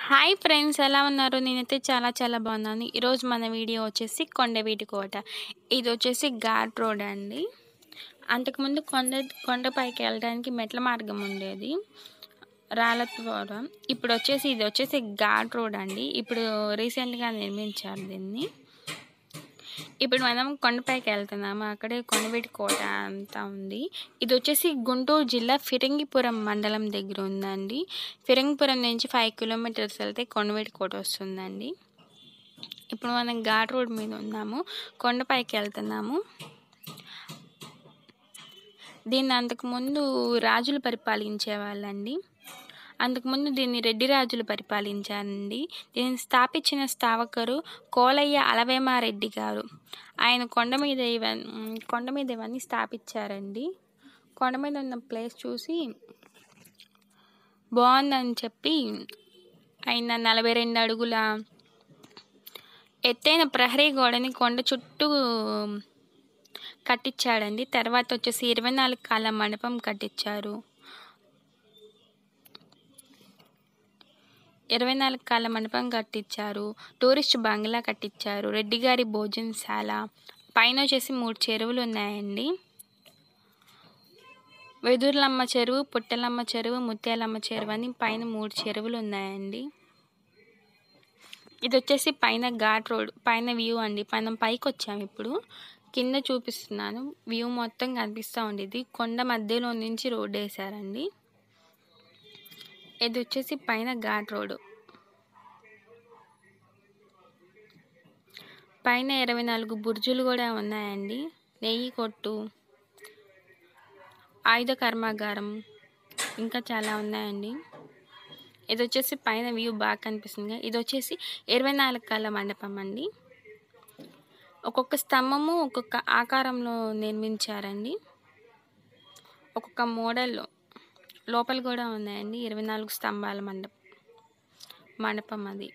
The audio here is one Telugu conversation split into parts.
హాయ్ ఫ్రెండ్స్ ఎలా ఉన్నారు నేనైతే చాలా చాలా బాగున్నాను ఈరోజు మన వీడియో వచ్చేసి కొండవీటి కోట ఇది వచ్చేసి ఘాట్ రోడ్ అండి అంతకుముందు కొండ కొండపైకి వెళ్ళడానికి మెట్ల మార్గం ఉండేది రాళ్ళ ద్వారా ఇప్పుడు వచ్చేసి ఇది వచ్చేసి ఘాట్ రోడ్ అండి ఇప్పుడు రీసెంట్గా నిర్మించారు దీన్ని ఇప్పుడు మనం కొండపైకి వెళ్తున్నాము అక్కడే కొండవీటి కోట అంతా ఉంది ఇది వచ్చేసి గుంటూరు జిల్లా ఫిరంగిపురం మండలం దగ్గర ఉందండి ఫిరంగిపురం నుంచి ఫైవ్ కిలోమీటర్స్ వెళ్తే కొండవీటి కోట వస్తుందండి ఇప్పుడు మనం ఘాట్ రోడ్ మీద ఉన్నాము కొండపైకి వెళ్తున్నాము దీన్ని అంతకుముందు రాజులు పరిపాలించే వాళ్ళండి అంతకుముందు దీన్ని రెడ్డి రాజులు పరిపాలించారండి దీన్ని స్థాపించిన స్థావకరు కోలయ్య అలవేమారెడ్డి గారు ఆయన కొండ మీద ఇవన్నీ కొండ మీద ఇవన్నీ స్థాపించారండి కొండ మీద ఉన్న ప్లేస్ చూసి బాగుందని చెప్పి ఆయన నలభై రెండు అడుగుల ఎత్తైన ప్రహరీ గోడని కొండ చుట్టూ కట్టించాడండి తర్వాత వచ్చేసి ఇరవై నాలుగు కాల మండపం కట్టించారు ఇరవై నాలుగు కాళ్ళ మండపం కట్టించారు టూరిస్ట్ బంగ్లా కట్టించారు రెడ్డి గారి భోజనశాల పైన వచ్చేసి మూడు చెరువులు ఉన్నాయండి వెదుర్లమ్మ చెరువు పుట్టలమ్మ చెరువు ముత్యాలమ్మ చెరువు అని పైన మూడు చెరువులు ఉన్నాయండి ఇది వచ్చేసి పైన ఘాట్ రోడ్ పైన వ్యూ అండి మనం పైకి వచ్చాము ఇప్పుడు కింద చూపిస్తున్నాను వ్యూ మొత్తం కనిపిస్తూ ఉండేది కొండ మధ్యలో నుంచి రోడ్ వేశారండి ఇది వచ్చేసి పైన ఘాట్ రోడ్ పైన ఇరవై నాలుగు బుర్జులు కూడా ఉన్నాయండి నెయ్యి కొట్టు ఆయుధ కర్మాగారం ఇంకా చాలా ఉన్నాయండి ఇది వచ్చేసి పైన వ్యూ బాగా కనిపిస్తుంది ఇది వచ్చేసి ఇరవై నాలుగు కాళ్ళ మండపం అండి ఒక్కొక్క స్తంభము ఒక్కొక్క ఆకారంలో నిర్మించారండి ఒక్కొక్క మోడల్లో లోపల కూడా ఉన్నాయండి ఇరవై నాలుగు స్తంభాల మండపం మండపం అది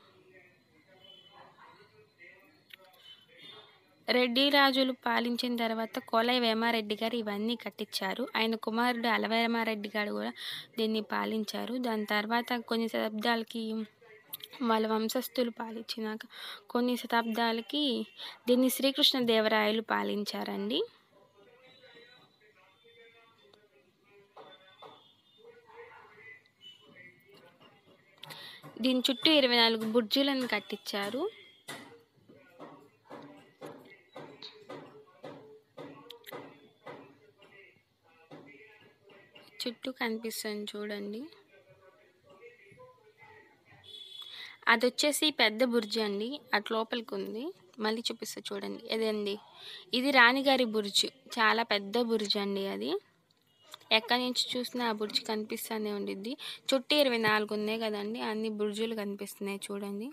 రెడ్డి రాజులు పాలించిన తర్వాత కోలయ్య వేమారెడ్డి గారు ఇవన్నీ కట్టించారు ఆయన కుమారుడు అలవేమారెడ్డి గారు కూడా దీన్ని పాలించారు దాని తర్వాత కొన్ని శతాబ్దాలకి వాళ్ళ వంశస్థులు పాలించినాక కొన్ని శతాబ్దాలకి దీన్ని శ్రీకృష్ణ దేవరాయలు పాలించారండి దీని చుట్టూ ఇరవై నాలుగు బుర్జులను కట్టించారు చుట్టూ కనిపిస్తుంది చూడండి అది వచ్చేసి పెద్ద బుర్జు అండి అటు లోపలికి ఉంది మళ్ళీ చూపిస్తా చూడండి ఇదండి ఇది రాణిగారి బుర్జు చాలా పెద్ద బుర్జు అండి అది ఎక్కడి నుంచి చూసినా ఆ బుర్జు కనిపిస్తూనే ఉండిద్ది చుట్టూ ఇరవై నాలుగు ఉన్నాయి కదండి అన్ని బుర్జులు కనిపిస్తున్నాయి చూడండి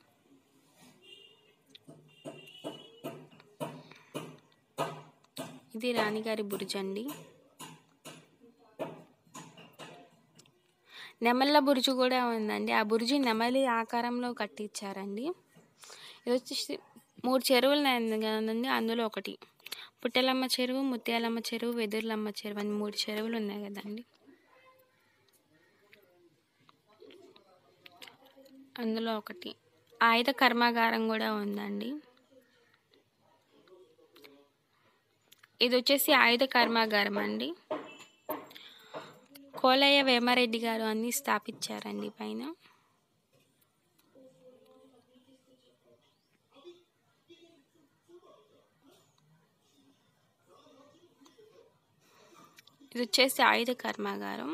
ఇది రాణిగారి బుర్జు అండి నెమళ్ళ బురుజు కూడా ఉందండి ఆ బురుజు నెమలి ఆకారంలో కట్టించారండి ఇది వచ్చేసి మూడు చెరువులు కదండి అందులో ఒకటి పుట్టలమ్మ చెరువు ముత్యాలమ్మ చెరువు వెదుర్లమ్మ చెరువు అని మూడు చెరువులు ఉన్నాయి కదండి అందులో ఒకటి ఆయుధ కర్మాగారం కూడా ఉందండి ఇది వచ్చేసి ఆయుధ కర్మాగారం అండి కోలయ్య వేమారెడ్డి గారు అన్నీ స్థాపించారండి పైన ఇది వచ్చేసి ఆయుధ కర్మాగారం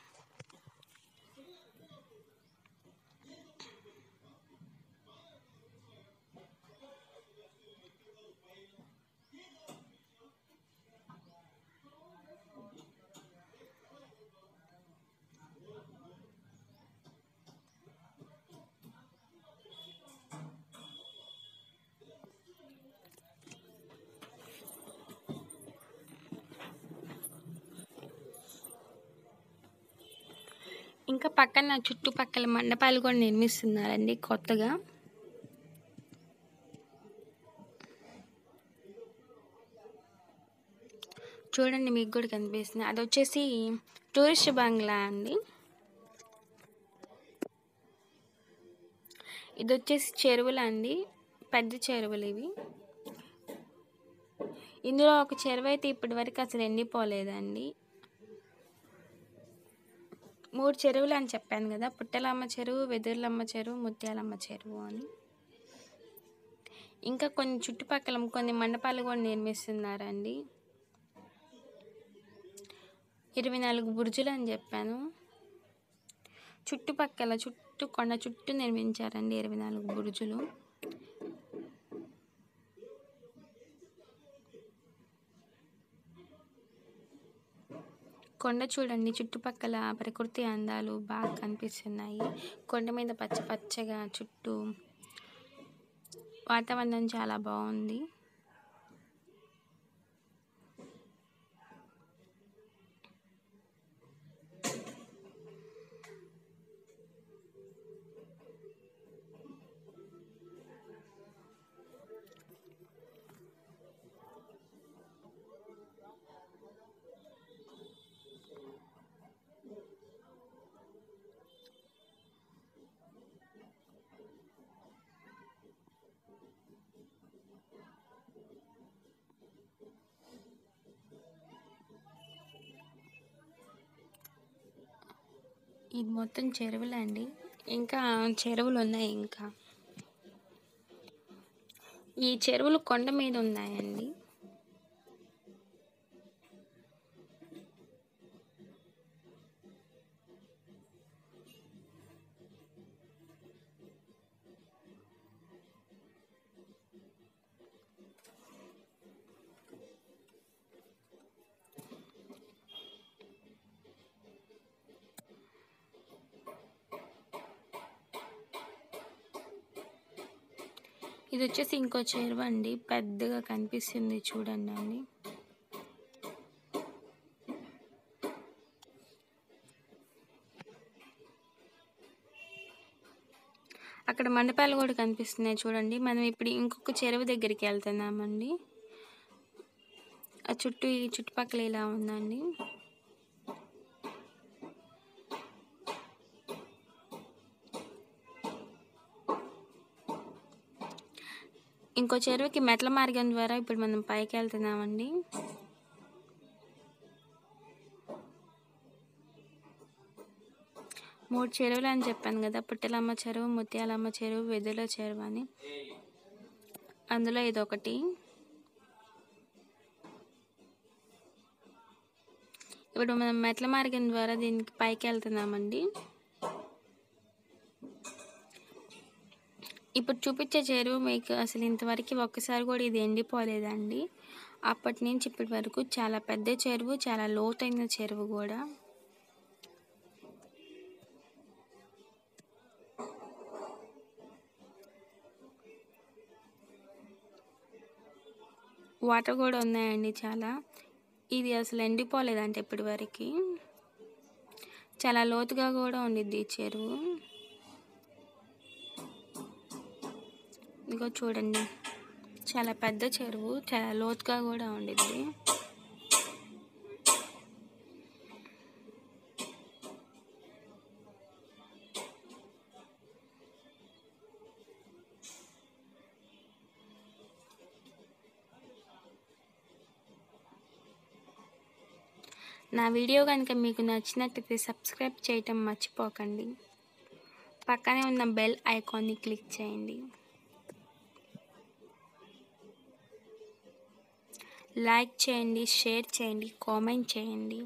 ఇంకా పక్కన చుట్టుపక్కల మండపాలు కూడా నిర్మిస్తున్నారండి కొత్తగా చూడండి మీకు కూడా కనిపిస్తుంది అది వచ్చేసి టూరిస్ట్ బంగ్లా అండి ఇది వచ్చేసి చెరువులు అండి పెద్ద చెరువులు ఇవి ఇందులో ఒక చెరువు అయితే ఇప్పటి వరకు అసలు ఎండిపోలేదండి మూడు చెరువులు అని చెప్పాను కదా పుట్టలమ్మ చెరువు వెదుర్లమ్మ చెరువు ముత్యాలమ్మ చెరువు అని ఇంకా కొన్ని చుట్టుపక్కల కొన్ని మండపాలు కూడా నిర్మిస్తున్నారండి ఇరవై నాలుగు బుర్జులు అని చెప్పాను చుట్టుపక్కల చుట్టూ కొండ చుట్టూ నిర్మించారండి ఇరవై నాలుగు బురుజులు కొండ చూడండి చుట్టుపక్కల ప్రకృతి అందాలు బాగా కనిపిస్తున్నాయి కొండ మీద పచ్చ పచ్చగా చుట్టూ వాతావరణం చాలా బాగుంది ఇది మొత్తం చెరువులు అండి ఇంకా చెరువులు ఉన్నాయి ఇంకా ఈ చెరువులు కొండ మీద ఉన్నాయండి ఇది వచ్చేసి ఇంకో చెరువు అండి పెద్దగా కనిపిస్తుంది చూడండి అండి అక్కడ మండపాలు కూడా కనిపిస్తున్నాయి చూడండి మనం ఇప్పుడు ఇంకొక చెరువు దగ్గరికి వెళ్తున్నామండి ఆ చుట్టూ ఈ చుట్టుపక్కల ఇలా ఉందండి ఇంకో చెరువుకి మెట్ల మార్గం ద్వారా ఇప్పుడు మనం పైకి వెళ్తున్నామండి మూడు చెరువులు అని చెప్పాను కదా పుట్టలమ్మ చెరువు ముత్యాలమ్మ చెరువు వెదుల చెరువు అని అందులో ఇదొకటి ఇప్పుడు మనం మెట్ల మార్గం ద్వారా దీనికి పైకి వెళ్తున్నామండి ఇప్పుడు చూపించే చెరువు మీకు అసలు ఇంతవరకు ఒక్కసారి కూడా ఇది ఎండిపోలేదండి అప్పటి నుంచి ఇప్పటి వరకు చాలా పెద్ద చెరువు చాలా లోతైన చెరువు కూడా వాటర్ కూడా ఉన్నాయండి చాలా ఇది అసలు ఎండిపోలేదంటే ఇప్పటి వరకు చాలా లోతుగా కూడా ఉండిద్ది ఈ చెరువు ఇదిగో చూడండి చాలా పెద్ద చెరువు చాలా లోతుగా కూడా ఉండిద్ది నా వీడియో కనుక మీకు నచ్చినట్లయితే సబ్స్క్రైబ్ చేయటం మర్చిపోకండి పక్కనే ఉన్న బెల్ ఐకాన్ని క్లిక్ చేయండి లైక్ చేయండి షేర్ చేయండి కామెంట్ చేయండి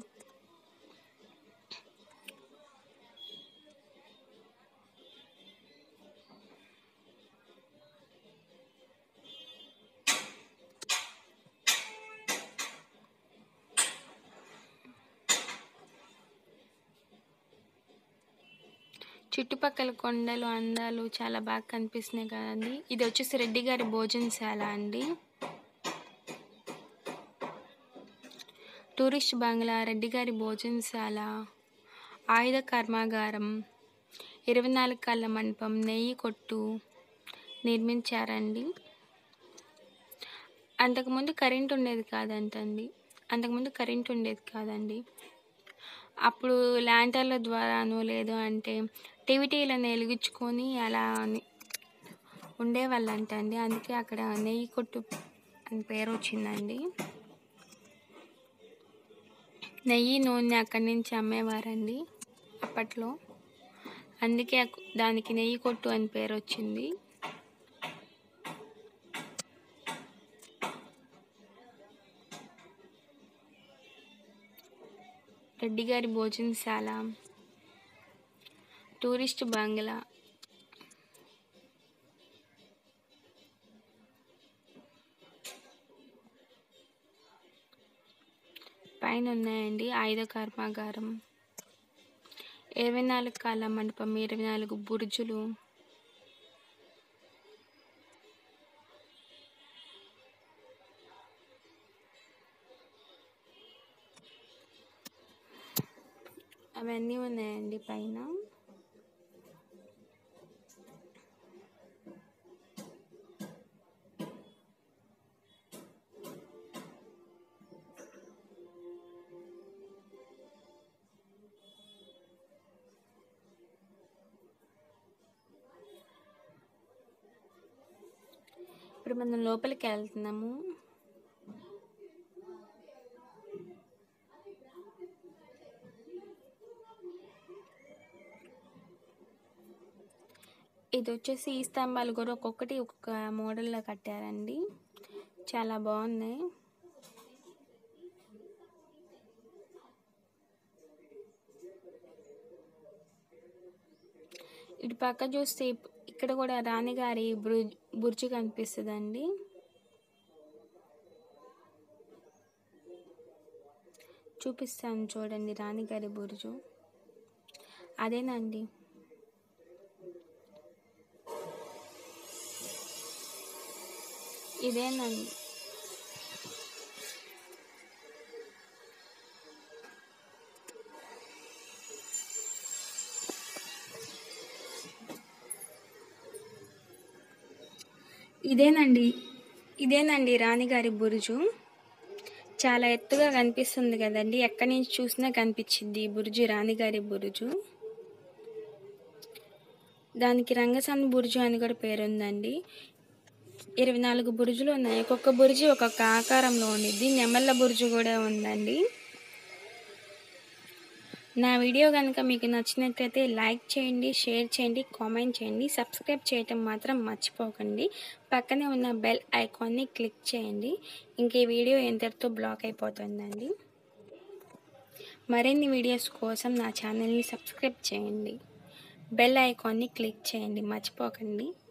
చుట్టుపక్కల కొండలు అందాలు చాలా బాగా కనిపిస్తున్నాయి కదండి ఇది వచ్చేసి రెడ్డి గారి భోజనశాల అండి టూరిస్ట్ బంగ్లా రెడ్డి గారి భోజనశాల ఆయుధ కర్మాగారం ఇరవై నాలుగు కళ్ళ మండపం నెయ్యి కొట్టు నిర్మించారండి అంతకుముందు కరెంట్ ఉండేది కాదంటండి అంతకుముందు కరెంట్ ఉండేది కాదండి అప్పుడు ల్యాంటర్ల ద్వారాను లేదు అంటే టీవీటీలను వెలిగించుకొని అలా ఉండేవాళ్ళంట అండి అందుకే అక్కడ నెయ్యి కొట్టు అని పేరు వచ్చిందండి నెయ్యి నూనె అక్కడి నుంచి అమ్మేవారండి అప్పట్లో అందుకే అక్- దానికి నెయ్యి కొట్టు అని పేరు వచ్చింది రెడ్డి గారి భోజనశాల టూరిస్ట్ బంగ్లా పైన ఉన్నాయండి ఆయుధ కర్మాగారం ఇరవై నాలుగు కాల మండపం ఇరవై నాలుగు బురుజులు అవన్నీ ఉన్నాయండి పైన ఇప్పుడు మనం లోపలికి వెళ్తున్నాము ఇది వచ్చేసి ఈ స్తంభాలు కూడా ఒక్కొక్కటి ఒక్కొక్క మోడల్లో కట్టారండి చాలా బాగున్నాయి ఇటు పక్క చూస్తే ఇప్- ఇక్కడ కూడా రాణిగారి బుర్జ్ బుర్జు కనిపిస్తుందండి చూపిస్తాను చూడండి రాణిగారి బుర్జు అదేనండి ఇదేనండి ఇదేనండి ఇదేనండి రాణిగారి బురుజు చాలా ఎత్తుగా కనిపిస్తుంది కదండి ఎక్కడి నుంచి చూసినా కనిపించింది ఈ బురుజు రాణిగారి బురుజు దానికి రంగసాని బురుజు అని కూడా పేరుందండి ఇరవై నాలుగు బురుజులు ఉన్నాయి ఒక్కొక్క బురుజు ఒక్కొక్క ఆకారంలో ఉండిద్ది నెమళ్ళ బురుజు కూడా ఉందండి నా వీడియో కనుక మీకు నచ్చినట్లయితే లైక్ చేయండి షేర్ చేయండి కామెంట్ చేయండి సబ్స్క్రైబ్ చేయటం మాత్రం మర్చిపోకండి పక్కనే ఉన్న బెల్ ఐకాన్ని క్లిక్ చేయండి ఇంక ఈ వీడియో ఎంతటితో బ్లాక్ అయిపోతుందండి మరిన్ని వీడియోస్ కోసం నా ఛానల్ని సబ్స్క్రైబ్ చేయండి బెల్ ఐకాన్ని క్లిక్ చేయండి మర్చిపోకండి